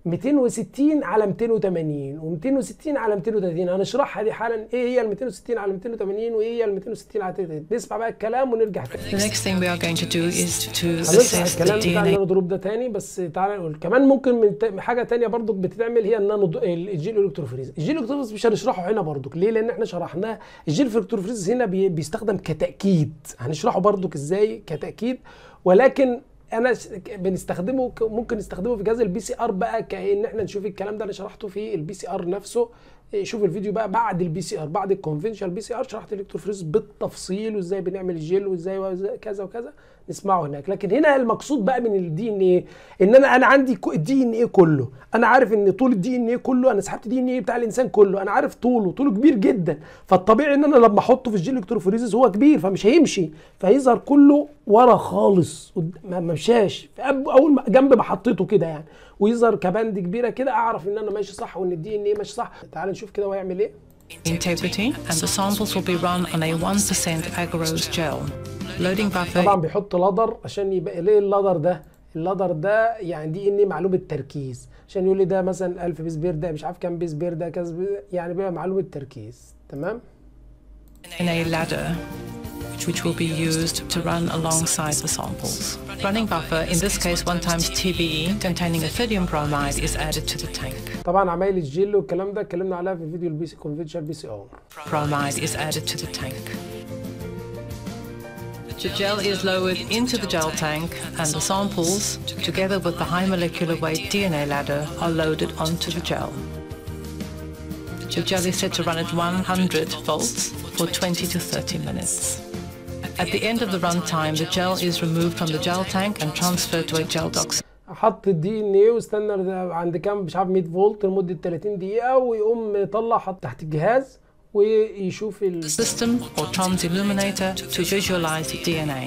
260 على 280 و260 على 230 هنشرحها دي حالا ايه هي ال 260 على 280 وايه هي ال 260 على 230 نسمع بقى الكلام ونرجع تاني The next thing we are going to do is to هنشرح assess the الكلام بتاع DNA النانو دروب ده تاني بس تعالى نقول كمان ممكن من ت- حاجه تانية برضو بتتعمل هي النانو دو... الجيل الكتروفريز الجيل الكتروفريز مش هنشرحه هنا برضو ليه لان احنا شرحناه الجيل الكتروفريز هنا بي... بيستخدم كتاكيد هنشرحه برضو ازاي كتاكيد ولكن انا ش- بنستخدمه ك- ممكن نستخدمه في جهاز البي سي ار بقى كان احنا نشوف الكلام ده انا شرحته في البي سي ار نفسه إيه، شوف الفيديو بقى بعد البي سي ار بعد الكونفنشال بي سي ار شرحت الالكتروفريز بالتفصيل وازاي بنعمل الجيل وازاي وإزاي كذا وكذا نسمعه هناك لكن هنا المقصود بقى من الدي ان ايه ان انا انا عندي الدي ان ايه كله انا عارف ان طول الدي ان ايه كله انا سحبت الدي ان ايه بتاع الانسان كله انا عارف طوله طوله كبير جدا فالطبيعي ان انا لما احطه في الجيل الكتروفوريزيس هو كبير فمش هيمشي فيظهر كله ورا خالص قد- ما ما مشاش فأب- اول ما جنب ما حطيته كده يعني ويظهر كباند كبيره كده اعرف ان انا ماشي صح وان الدي ان ايه ماشي صح تعال نشوف كده هو يعمل ايه integrity, and the samples will be run on a 1% agarose gel. Loading buffer طبعا بيحط لدر عشان يبقى ليه اللدر ده اللدر ده يعني دي ان معلومه تركيز عشان يقول لي ده مثلا 1000 بيس بير ده مش عارف كام بيس بير ده كذا بيس- يعني بيبقى معلومه تركيز تمام in a ladder, which will be used to run alongside the samples. Running buffer, in this case 1 times TBE, containing a sodium bromide, is added to the tank. طبعا عمايل الجيل والكلام ده اتكلمنا عليها في فيديو البي سي كونفنشال بي سي او Bromide is added to the tank. The gel is lowered into the gel tank, and the samples, together with the high molecular weight DNA ladder, are loaded onto the gel. The gel is set to run at 100 volts for 20 to 30 minutes. At the end of the runtime, the gel is removed from the gel tank and transferred to a gel dock حط الدي ان ايه واستنى ده عند كام مش عارف 100 فولت لمده 30 دقيقه ويقوم يطلع حط تحت الجهاز ويشوف ال... system or trans illuminator to visualize the DNA.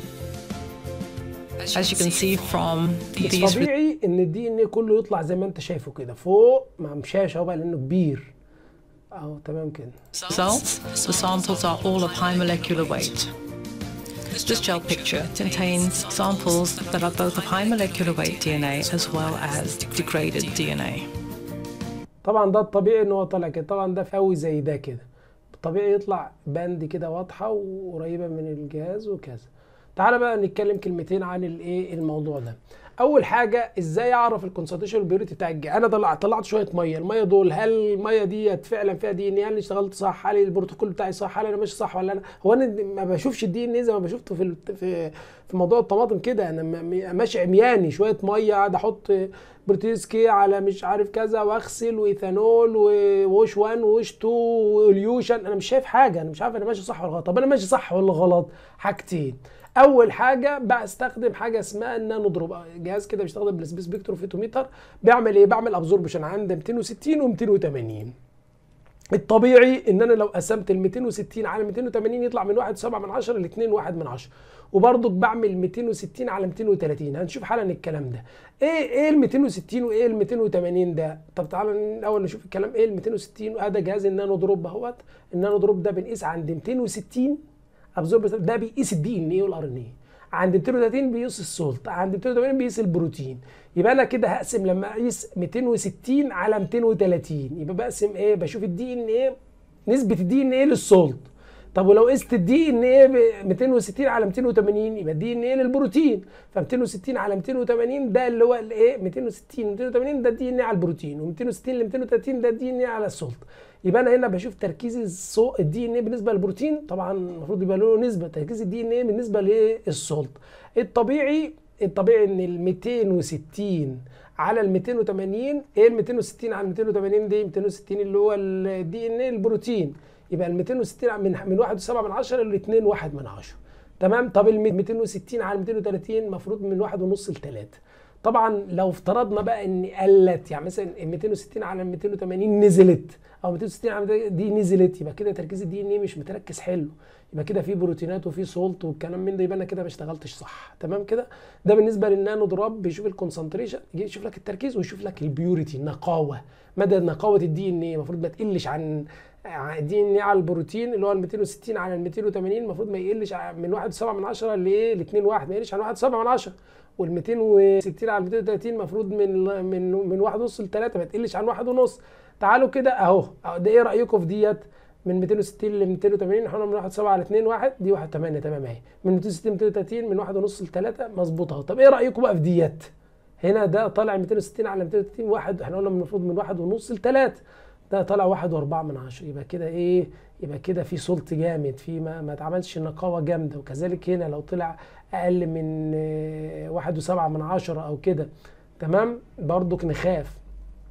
As you can see from these طبيعي ان الدي ان ايه كله يطلع زي ما انت شايفه كده فوق ما مشاش اهو بقى لانه كبير اهو تمام كده results, the samples are all of high molecular weight. This gel picture contains samples that are both of high molecular weight DNA as well as degraded DNA. طبعا ده الطبيعي ان هو طالع كده طبعا ده قوي زي ده كده طبيعي يطلع باند كده واضحه وقريبه من الجهاز وكذا تعالى بقى نتكلم كلمتين عن الايه الموضوع ده اول حاجه ازاي اعرف الكونسنتريشن والبيوريتي بتاع الجهاز انا طلعت طلعت شويه ميه الميه دول هل الميه ديت فعلا فيها دي ان ايه هل اشتغلت صح هل البروتوكول بتاعي صح هل انا ماشي صح ولا انا هو انا ما بشوفش الدي ان ايه زي ما بشوفته في ال- في في موضوع الطماطم كده انا م- م- ماشي عمياني شويه ميه قاعد احط بروتيز كي على مش عارف كذا واغسل وايثانول ووش 1 ووش 2 واليوشن انا مش شايف حاجه انا مش عارف انا ماشي صح ولا غلط طب انا ماشي صح ولا غلط حاجتين اول حاجه بستخدم حاجه اسمها النانو دروب جهاز كده بيستخدم بالسبيس سبكتروفيتوميتر بيعمل ايه بعمل ابزوربشن عند 260 و280 الطبيعي ان انا لو قسمت ال 260 على 280 يطلع من 1.7 من 10 ل 2 1 من 10 وبرضك بعمل 260 على 230 هنشوف حالا الكلام ده ايه ايه ال 260 وايه ال 280 ده طب تعالى الاول نشوف الكلام ايه ال 260 هذا جهاز النانو دروب اهوت النانو دروب ده بنقيس عند 260 ابزورب ده بيقيس الدي ان ايه والار ان ايه عند 230 بيقيس السولت عند 280 بيقيس البروتين يبقى انا كده هقسم لما اقيس 260 على 230 يبقى بقسم ايه بشوف الدي ان ايه نسبه الدي ان ايه للسولت طب ولو قست الدي ان ايه ب 260 على 280 يبقى الدي ان ايه للبروتين ف 260 على 280 ده اللي هو الايه 260 280 ده الدي ان ايه على البروتين و260 ل 230 ده الدي ان ايه على السولت يبقى انا هنا بشوف تركيز الصو... الدي ان ايه بالنسبه للبروتين طبعا المفروض يبقى له نسبه تركيز الدي ان ايه بالنسبه للسولت الطبيعي الطبيعي ان ال 260 على ال 280 ايه ال 260 على ال 280 دي 260 اللي هو الدي ان ايه البروتين يبقى ال 260 من من 1.7 من 10 ل 2 1 من 10 تمام طب ال 260 على 230 المفروض من 1 ونص ل 3 طبعا لو افترضنا بقى ان قلت يعني مثلا ال 260 على 280 نزلت او 260 على دي نزلت يبقى كده تركيز الدي ان ايه مش متركز حلو يبقى كده في بروتينات وفي سولت والكلام من ده يبقى انا كده ما اشتغلتش صح تمام كده ده بالنسبه للنانو دروب بيشوف الكونسنتريشن يجي يشوف لك التركيز ويشوف لك البيوريتي النقاوه مدى نقاوه الدي ان ايه المفروض ما تقلش عن الدي ان ايه على البروتين اللي هو ال 260 على ال 280 المفروض ما يقلش من 1.7 من 10 ل 2 1 ما يقلش عن 1.7 من 10 وال 260 على 230 المفروض من من من 1 ونص ل 3 ما تقلش عن 1 ونص تعالوا كده اهو ده ايه رايكم في ديت من 260 ل 280 احنا من 1 7 على 2 1 دي 1 8 تمام اهي من 260 ل 230 من 1 ونص ل 3 مظبوط اهو طب ايه رايكم بقى في ديت هنا ده طالع 260 على 230 واحد احنا قلنا المفروض من 1 ونص ل 3 ده طالع 1 و4 من 10 يبقى كده ايه يبقى كده في سولت جامد في ما, ما اتعملش نقاوه جامده وكذلك هنا لو طلع اقل من 1 و7 من 10 او كده تمام برضك نخاف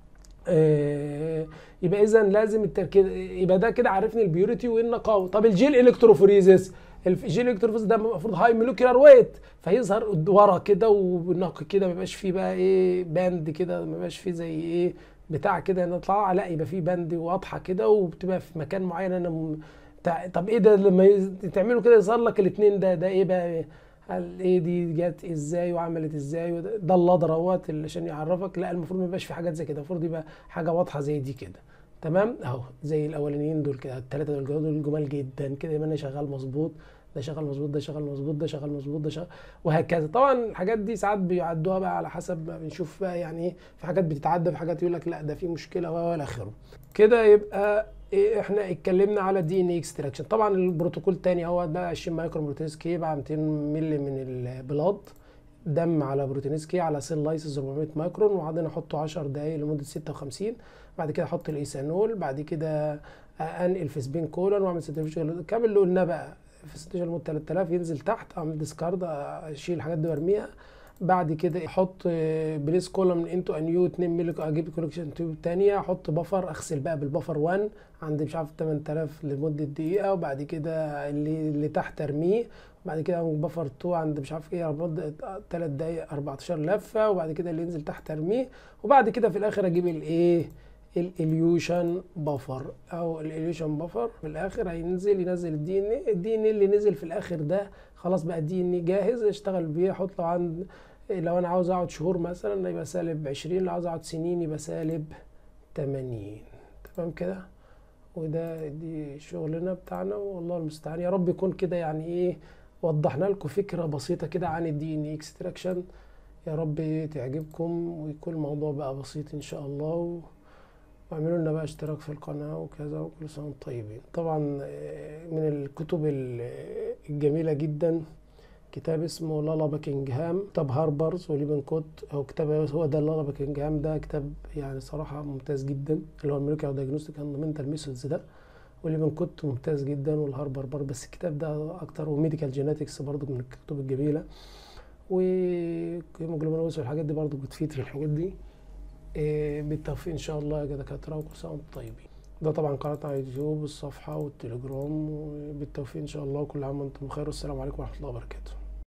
آه يبقى اذا لازم التركيز يبقى ده كده عرفني البيوريتي والنقاوه طب الجيل الكتروفوريزس الجيل الكتروفوريزس ده المفروض هاي مولكيولار ويت فيظهر ورا كده ونقي كده ما يبقاش فيه بقى ايه باند كده ما يبقاش فيه زي ايه بتاع كده نطلع لا يبقى فيه باند واضحه كده وبتبقى في مكان معين انا م... طب ايه ده لما ي... تعملوا كده يظهر لك الاثنين ده ده ايه بقى هل ايه دي جت ازاي وعملت ازاي ده اللادر اهوت عشان يعرفك لا المفروض ما يبقاش في حاجات زي كده المفروض يبقى حاجه واضحه زي دي كده تمام اهو زي الاولانيين دول كده الثلاثه دول دول جمال جدا كده يبقى انا شغال مظبوط ده شغال مظبوط ده شغال مظبوط ده شغال مظبوط ده شغال وهكذا طبعا الحاجات دي ساعات بيعدوها بقى على حسب ما بنشوف بقى يعني ايه في حاجات بتتعدى في حاجات يقول لك لا ده في مشكله والى اخره كده يبقى إيه احنا اتكلمنا على دي ان اكستراكشن طبعا البروتوكول الثاني هو ده 20 مايكرو بروتينيز كي بقى 200 مللي من البلاد دم على بروتينيز كي على سيل لايسز 400 مايكرون وبعدين احطه 10 دقائق لمده 56 بعد كده احط الايثانول بعد كده انقل في سبين كولون واعمل سنترفيوج كامل اللي قلناه بقى في سنترفيوج لمده 3000 ينزل تحت اعمل ديسكارد اشيل الحاجات دي وارميها بعد كده احط بليس كولوم انتو انيو 2 مللي اجيب كولكشن تيوب ثانيه احط بفر اغسل بقى بالبفر 1 عند مش عارف 8000 لمده دقيقه وبعد كده اللي اللي تحت ارميه وبعد كده بفر 2 عند مش عارف ايه مده 3 دقايق 14 لفه وبعد كده اللي ينزل تحت ارميه وبعد كده في الاخر اجيب الايه الاليوشن بفر او الاليوشن بفر في الاخر هينزل ينزل الدي ان ايه الدي ان اللي نزل في الاخر ده خلاص بقى الدي ان جاهز اشتغل بيه احط له عند لو انا عاوز اقعد شهور مثلا يبقى سالب 20 لو عاوز اقعد سنين يبقى سالب 80 تمام كده وده دي شغلنا بتاعنا والله المستعان يا رب يكون كده يعني ايه وضحنا لكم فكره بسيطه كده عن الدي ان اكستراكشن يا رب تعجبكم ويكون الموضوع بقى بسيط ان شاء الله و... واعملوا لنا بقى اشتراك في القناة وكذا وكل سنة وانتم طيبين طبعا من الكتب الجميلة جدا كتاب اسمه لالا باكنجهام كتاب هاربرز وليبن كوت او كتاب هو ده لالا باكنجهام ده كتاب يعني صراحة ممتاز جدا اللي هو الميريكال دايجنوستيك اند منتال ميثودز ده وليبن كوت ممتاز جدا والهاربر برضه بس الكتاب ده اكتر وميديكال جيناتكس برضه من الكتب الجميلة وهيموجلوبين والحاجات دي برضه بتفيد في الحاجات دي بالتوفيق ان شاء الله يا دكاتره وكل سنه وانتم طيبين ده طبعا قناه على اليوتيوب الصفحه والتليجرام وبالتوفيق ان شاء الله كل عام وانتم بخير والسلام عليكم ورحمه الله وبركاته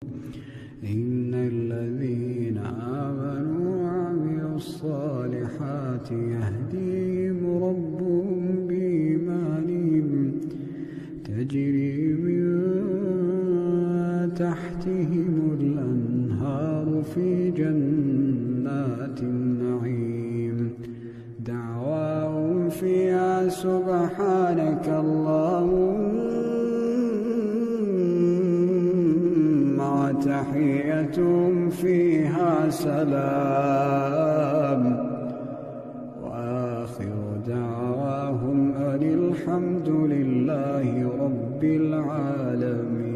إن الذين آمنوا وعملوا الصالحات يهديهم ربهم بإيمانهم تجري من تحتهم الأنهار في جنات النعيم دعواهم فيها سبحانك اللهم وتحيتهم فيها سلام وآخر دعواهم أن الحمد والحمد لله رب العالمين